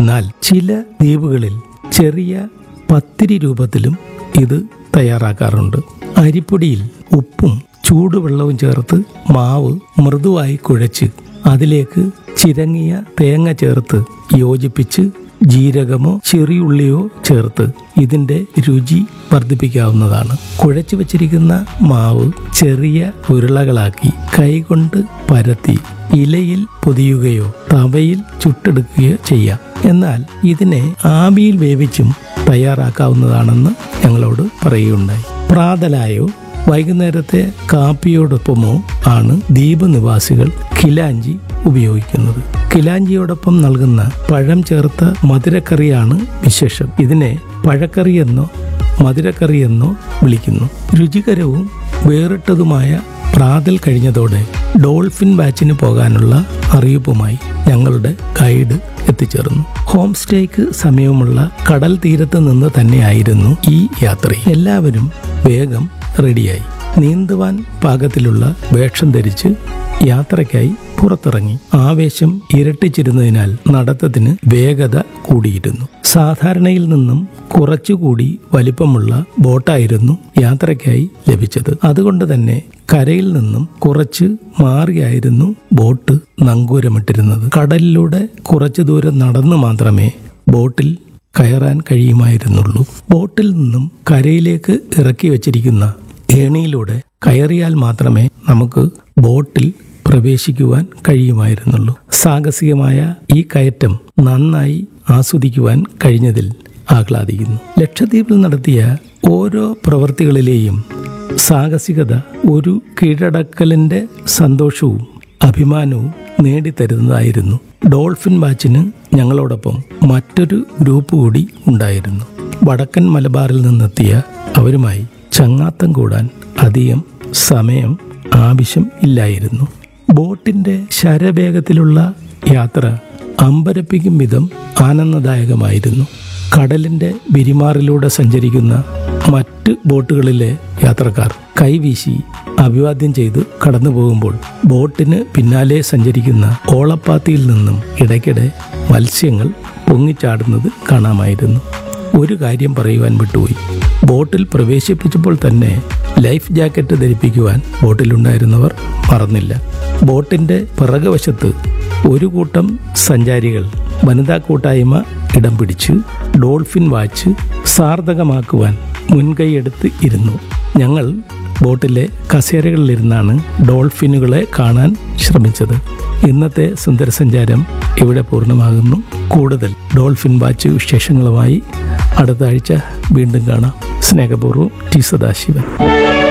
എന്നാൽ ചില ദ്വീപുകളിൽ ചെറിയ പത്തിരി രൂപത്തിലും ഇത് തയ്യാറാക്കാറുണ്ട് അരിപ്പൊടിയിൽ ഉപ്പും ചൂടുവെള്ളവും ചേർത്ത് മാവ് മൃദുവായി കുഴച്ച് അതിലേക്ക് ചിരങ്ങിയ തേങ്ങ ചേർത്ത് യോജിപ്പിച്ച് ജീരകമോ ചെറിയുള്ളിയോ ചേർത്ത് ഇതിന്റെ രുചി വർദ്ധിപ്പിക്കാവുന്നതാണ് കുഴച്ചു വച്ചിരിക്കുന്ന മാവ് ചെറിയ ഉരുളകളാക്കി കൈകൊണ്ട് പരത്തി ഇലയിൽ പൊതിയുകയോ തവയിൽ ചുട്ടെടുക്കുകയോ ചെയ്യാം എന്നാൽ ഇതിനെ ആവിയിൽ വേവിച്ചും തയ്യാറാക്കാവുന്നതാണെന്ന് ഞങ്ങളോട് പറയുകയുണ്ടായി പ്രാതലായോ വൈകുന്നേരത്തെ കാപ്പിയോടൊപ്പമോ ആണ് ദ്വീപ് നിവാസികൾ കിലാഞ്ചി ഉപയോഗിക്കുന്നത് കിലാഞ്ചിയോടൊപ്പം നൽകുന്ന പഴം ചേർത്ത മധുരക്കറിയാണ് വിശേഷം ഇതിനെ പഴക്കറിയെന്നോ മധുരക്കറിയെന്നോ വിളിക്കുന്നു രുചികരവും വേറിട്ടതുമായ പ്രാതൽ കഴിഞ്ഞതോടെ ഡോൾഫിൻ ബാച്ചിന് പോകാനുള്ള അറിയിപ്പുമായി ഞങ്ങളുടെ ഗൈഡ് എത്തിച്ചേർന്നു ഹോം സ്റ്റേക്ക് സമയമുള്ള കടൽ തീരത്ത് നിന്ന് തന്നെയായിരുന്നു ഈ യാത്ര എല്ലാവരും വേഗം റെഡിയായി നീന്തുവാൻ പാകത്തിലുള്ള വേഷം ധരിച്ച് യാത്രയ്ക്കായി പുറത്തിറങ്ങി ആവേശം ഇരട്ടിച്ചിരുന്നതിനാൽ നടത്തത്തിന് വേഗത കൂടിയിരുന്നു സാധാരണയിൽ നിന്നും കുറച്ചുകൂടി വലിപ്പമുള്ള ബോട്ടായിരുന്നു യാത്രയ്ക്കായി ലഭിച്ചത് അതുകൊണ്ട് തന്നെ കരയിൽ നിന്നും കുറച്ച് മാറിയായിരുന്നു ബോട്ട് നങ്കൂരമിട്ടിരുന്നത് കടലിലൂടെ കുറച്ചു ദൂരം നടന്നു മാത്രമേ ബോട്ടിൽ കയറാൻ കഴിയുമായിരുന്നുള്ളൂ ബോട്ടിൽ നിന്നും കരയിലേക്ക് ഇറക്കി വച്ചിരിക്കുന്ന ഏണിയിലൂടെ കയറിയാൽ മാത്രമേ നമുക്ക് ബോട്ടിൽ പ്രവേശിക്കുവാൻ കഴിയുമായിരുന്നുള്ളൂ സാഹസികമായ ഈ കയറ്റം നന്നായി ആസ്വദിക്കുവാൻ കഴിഞ്ഞതിൽ ആഹ്ലാദിക്കുന്നു ലക്ഷദ്വീപിൽ നടത്തിയ ഓരോ പ്രവൃത്തികളിലെയും സാഹസികത ഒരു കീഴടക്കലിന്റെ സന്തോഷവും അഭിമാനവും നേടിത്തരുന്നതായിരുന്നു ഡോൾഫിൻ ബാച്ചിന് ഞങ്ങളോടൊപ്പം മറ്റൊരു ഗ്രൂപ്പ് കൂടി ഉണ്ടായിരുന്നു വടക്കൻ മലബാറിൽ നിന്നെത്തിയ അവരുമായി ചങ്ങാത്തം കൂടാൻ അധികം സമയം ആവശ്യം ഇല്ലായിരുന്നു ബോട്ടിന്റെ ശരവേഗത്തിലുള്ള യാത്ര അമ്പരപ്പിക്കും വിധം ആനന്ദദായകമായിരുന്നു കടലിന്റെ വിരിമാറിലൂടെ സഞ്ചരിക്കുന്ന മറ്റ് ബോട്ടുകളിലെ യാത്രക്കാർ കൈവീശി അഭിവാദ്യം ചെയ്ത് കടന്നു പോകുമ്പോൾ ബോട്ടിന് പിന്നാലെ സഞ്ചരിക്കുന്ന ഓളപ്പാത്തിയിൽ നിന്നും ഇടയ്ക്കിടെ മത്സ്യങ്ങൾ പൊങ്ങിച്ചാടുന്നത് കാണാമായിരുന്നു ഒരു കാര്യം പറയുവാൻ വിട്ടുപോയി ബോട്ടിൽ പ്രവേശിപ്പിച്ചപ്പോൾ തന്നെ ലൈഫ് ജാക്കറ്റ് ധരിപ്പിക്കുവാൻ ബോട്ടിലുണ്ടായിരുന്നവർ മറന്നില്ല ബോട്ടിന്റെ പിറകുവശത്ത് ഒരു കൂട്ടം സഞ്ചാരികൾ വനിതാ കൂട്ടായ്മ ഇടം പിടിച്ച് ഡോൾഫിൻ വാച്ച് സാർത്ഥകമാക്കുവാൻ മുൻകൈയെടുത്ത് ഇരുന്നു ഞങ്ങൾ ബോട്ടിലെ കസേരകളിലിരുന്നാണ് ഡോൾഫിനുകളെ കാണാൻ ശ്രമിച്ചത് ഇന്നത്തെ സുന്ദരസഞ്ചാരം ഇവിടെ പൂർണ്ണമാകുന്നു കൂടുതൽ ഡോൾഫിൻ വാച്ച് വിശേഷങ്ങളുമായി അടുത്ത ആഴ്ച വീണ്ടും കാണാം സ്നേഹപൂർവ്വം ടി സദാശിവൻ